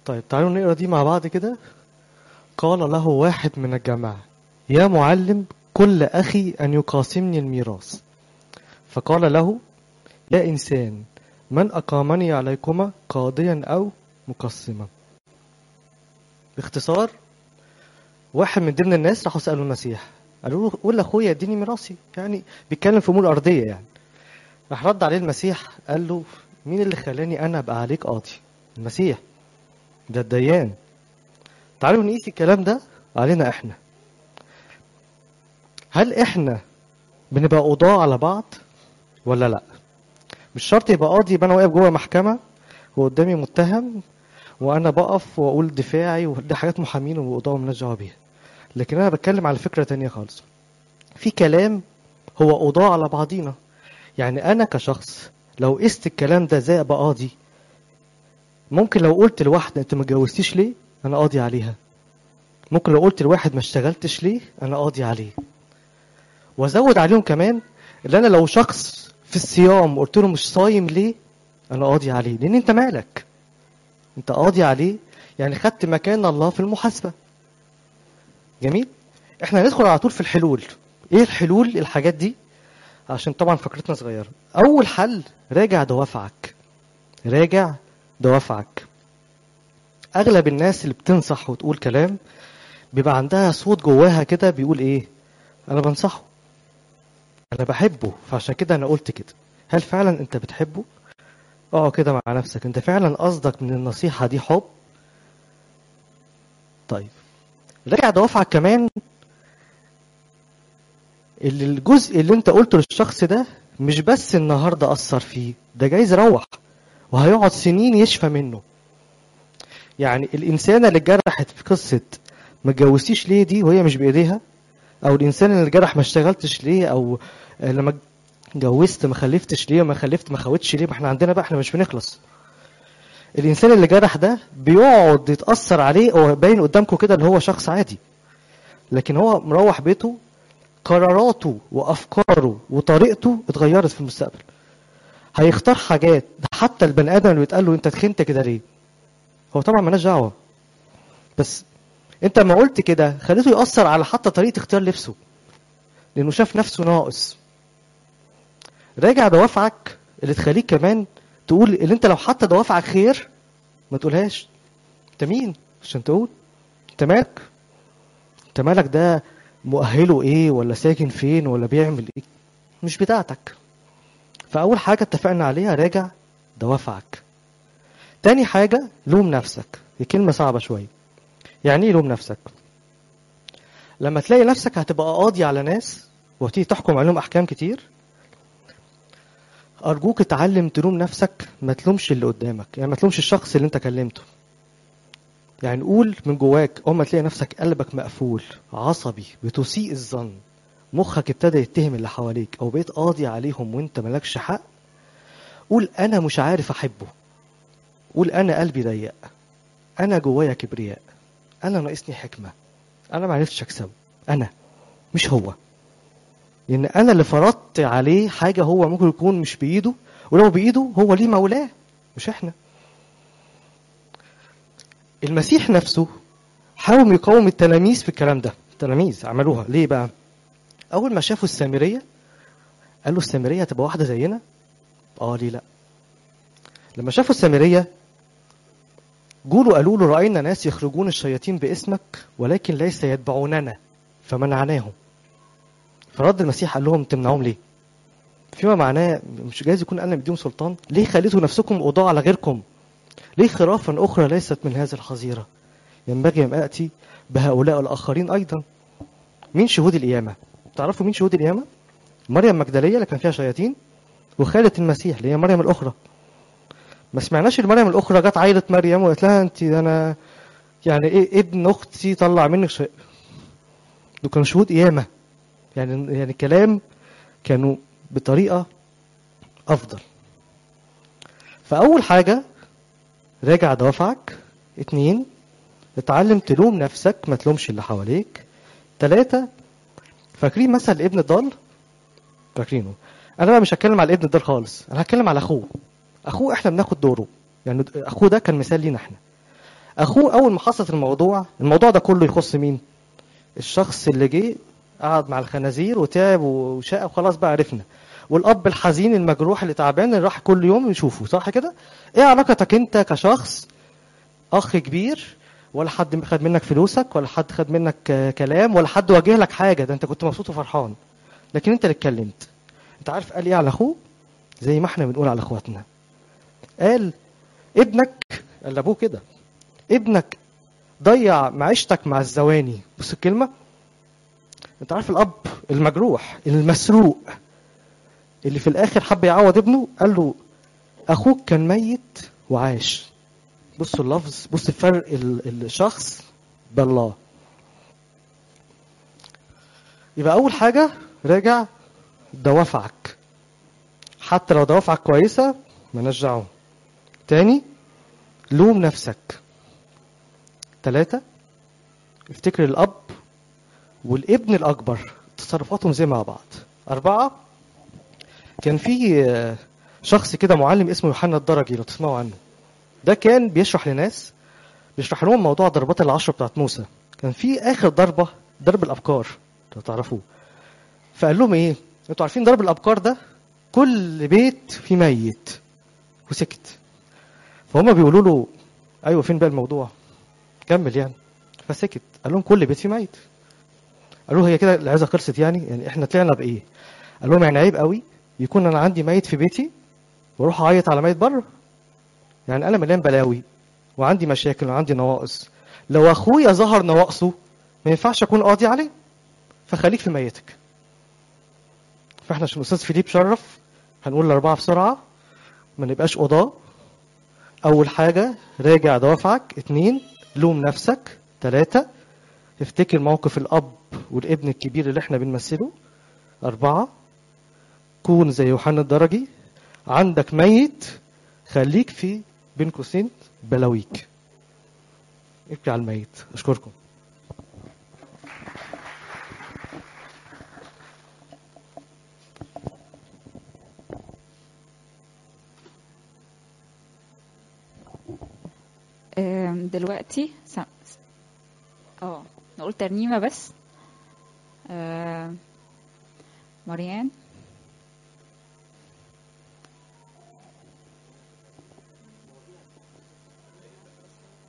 طيب تعالوا نقرا دي مع بعض كده قال له واحد من الجماعة يا معلم كل أخي أن يقاسمني الميراث فقال له يا إنسان من أقامني عليكما قاضيا أو مقسما باختصار واحد من ضمن الناس راحوا سألوا المسيح قالوا له قول لأخويا اديني ميراثي يعني بيتكلم في أمور أرضية يعني راح رد عليه المسيح قال له مين اللي خلاني أنا أبقى عليك قاضي المسيح ده الديان تعالوا نقيس الكلام ده علينا احنا هل احنا بنبقى قضاة على بعض ولا لا مش شرط يبقى قاضي يبقى انا واقف جوه محكمة وقدامي متهم وانا بقف واقول دفاعي ودي حاجات محامين وقضاة مالناش دعوه بيها لكن انا بتكلم على فكرة تانية خالص في كلام هو قضاة على بعضينا يعني انا كشخص لو قست الكلام ده زي ابقى قاضي ممكن لو قلت لواحدة انت ما اتجوزتيش ليه انا قاضي عليها ممكن لو قلت لواحد ما اشتغلتش ليه انا قاضي عليه وازود عليهم كمان اللي انا لو شخص في الصيام قلت له مش صايم ليه انا قاضي عليه لان انت مالك انت قاضي عليه يعني خدت مكان الله في المحاسبه جميل احنا هندخل على طول في الحلول ايه الحلول الحاجات دي عشان طبعا فكرتنا صغيره اول حل راجع دوافعك راجع دوافعك اغلب الناس اللي بتنصح وتقول كلام بيبقى عندها صوت جواها كده بيقول ايه انا بنصحه انا بحبه فعشان كده انا قلت كده هل فعلا انت بتحبه اه كده مع نفسك انت فعلا قصدك من النصيحة دي حب طيب راجع دوافعك كمان اللي الجزء اللي انت قلته للشخص ده مش بس النهارده اثر فيه ده جايز يروح وهيقعد سنين يشفى منه يعني الانسانه اللي اتجرحت في قصه ما اتجوزتيش ليه دي وهي مش بايديها او الانسان اللي اتجرح ما اشتغلتش ليه او لما اتجوزت ما خلفتش ليه وما خلفت ما خوتش ليه ما احنا عندنا بقى احنا مش بنخلص الانسان اللي جرح ده بيقعد يتاثر عليه هو باين قدامكم كده اللي هو شخص عادي لكن هو مروح بيته قراراته وافكاره وطريقته اتغيرت في المستقبل هيختار حاجات حتى البني ادم اللي بيتقال له انت تخنت كده ليه هو طبعا مالناش دعوه بس انت ما قلت كده خليته ياثر على حتى طريقه اختيار لبسه لانه شاف نفسه ناقص راجع دوافعك اللي تخليك كمان تقول اللي انت لو حتى دوافعك خير ما تقولهاش انت مين عشان تقول انت مالك انت مالك ده مؤهله ايه ولا ساكن فين ولا بيعمل ايه مش بتاعتك فاول حاجه اتفقنا عليها راجع دوافعك تاني حاجه لوم نفسك دي كلمه صعبه شويه يعني ايه لوم نفسك لما تلاقي نفسك هتبقى قاضي على ناس وتيجي تحكم عليهم احكام كتير ارجوك اتعلم تلوم نفسك ما تلومش اللي قدامك يعني ما تلومش الشخص اللي انت كلمته يعني قول من جواك اول ما تلاقي نفسك قلبك مقفول عصبي بتسيء الظن مخك ابتدى يتهم اللي حواليك او بقيت قاضي عليهم وانت مالكش حق قول انا مش عارف احبه قول انا قلبي ضيق انا جوايا كبرياء انا ناقصني حكمه انا ما عرفتش اكسبه انا مش هو لان انا اللي فرضت عليه حاجه هو ممكن يكون مش بايده ولو بايده هو ليه مولاه مش احنا المسيح نفسه حاول يقاوم التلاميذ في الكلام ده التلاميذ عملوها ليه بقى اول ما شافوا السامريه قالوا السامريه تبقى واحده زينا اه ليه لا لما شافوا السامريه جولوا قالوا له راينا ناس يخرجون الشياطين باسمك ولكن ليس يتبعوننا فمنعناهم فرد المسيح قال لهم تمنعوهم ليه فيما معناه مش جايز يكون انا مديهم سلطان ليه خليتوا نفسكم قضاء على غيركم ليه خرافا اخرى ليست من هذه الحظيره ينبغي ان اتي بهؤلاء الاخرين ايضا مين شهود القيامه تعرفوا مين شهود القيامه مريم مجدليه اللي كان فيها شياطين وخاله المسيح اللي هي مريم الاخرى ما سمعناش المريم الاخرى جت عيلة مريم وقالت لها انت انا يعني ايه ابن اختي طلع منك شيء دول كانوا شهود قيامه يعني يعني كلام كانوا بطريقه افضل فاول حاجه راجع دوافعك اتنين اتعلم تلوم نفسك ما تلومش اللي حواليك تلاتة فاكرين مثل الابن الضال فاكرينه انا بقى مش هتكلم على الابن الضال خالص انا هتكلم على اخوه اخوه احنا بناخد دوره يعني اخوه ده كان مثال لينا احنا اخوه اول ما حصلت الموضوع الموضوع ده كله يخص مين الشخص اللي جه قعد مع الخنازير وتعب وشقى وخلاص بقى عرفنا والاب الحزين المجروح اللي تعبان اللي راح كل يوم يشوفه صح كده ايه علاقتك انت كشخص اخ كبير ولا حد خد منك فلوسك ولا حد خد منك آه، كلام ولا حد واجه لك حاجه ده انت كنت مبسوط وفرحان لكن انت اللي اتكلمت انت عارف قال ايه على اخوه زي ما احنا بنقول على اخواتنا قال ابنك قال لابوه كده ابنك ضيع معيشتك مع الزواني بص الكلمه انت عارف الاب المجروح المسروق اللي في الاخر حب يعوض ابنه قال له اخوك كان ميت وعاش بصوا اللفظ بص فرق ال- الشخص بالله يبقى اول حاجه راجع دوافعك حتى لو دوافعك كويسه مالناش دعوه تاني لوم نفسك ثلاثة افتكر الأب والابن الأكبر تصرفاتهم زي مع بعض أربعة كان في آه، شخص كده معلم اسمه يوحنا الدرجي لو تسمعوا عنه ده كان بيشرح لناس بيشرح لهم موضوع ضربات العشر بتاعت موسى كان في آخر ضربة ضرب الأبكار لو تعرفوه فقال لهم إيه أنتوا عارفين ضرب الأبكار ده كل بيت فيه ميت وسكت فهم بيقولوا له ايوه فين بقى الموضوع كمل يعني فسكت قال لهم كل بيت فيه ميت قالوا له هي كده العزه خلصت يعني يعني احنا طلعنا بايه قال لهم يعني عيب قوي يكون انا عندي ميت في بيتي واروح اعيط على ميت بره يعني انا مليان بلاوي وعندي مشاكل وعندي نواقص لو اخويا ظهر نواقصه ما ينفعش اكون قاضي عليه فخليك في ميتك فاحنا عشان الاستاذ فيليب شرف هنقول الاربعه بسرعه ما نبقاش قضاه أول حاجة راجع دوافعك اتنين لوم نفسك تلاتة افتكر موقف الأب والابن الكبير اللي احنا بنمثله أربعة كون زي يوحنا الدرجي عندك ميت خليك في بين قوسين بلاويك ابكي على الميت أشكركم آم، دلوقتي سم... اه نقول ترنيمة بس آم، مريان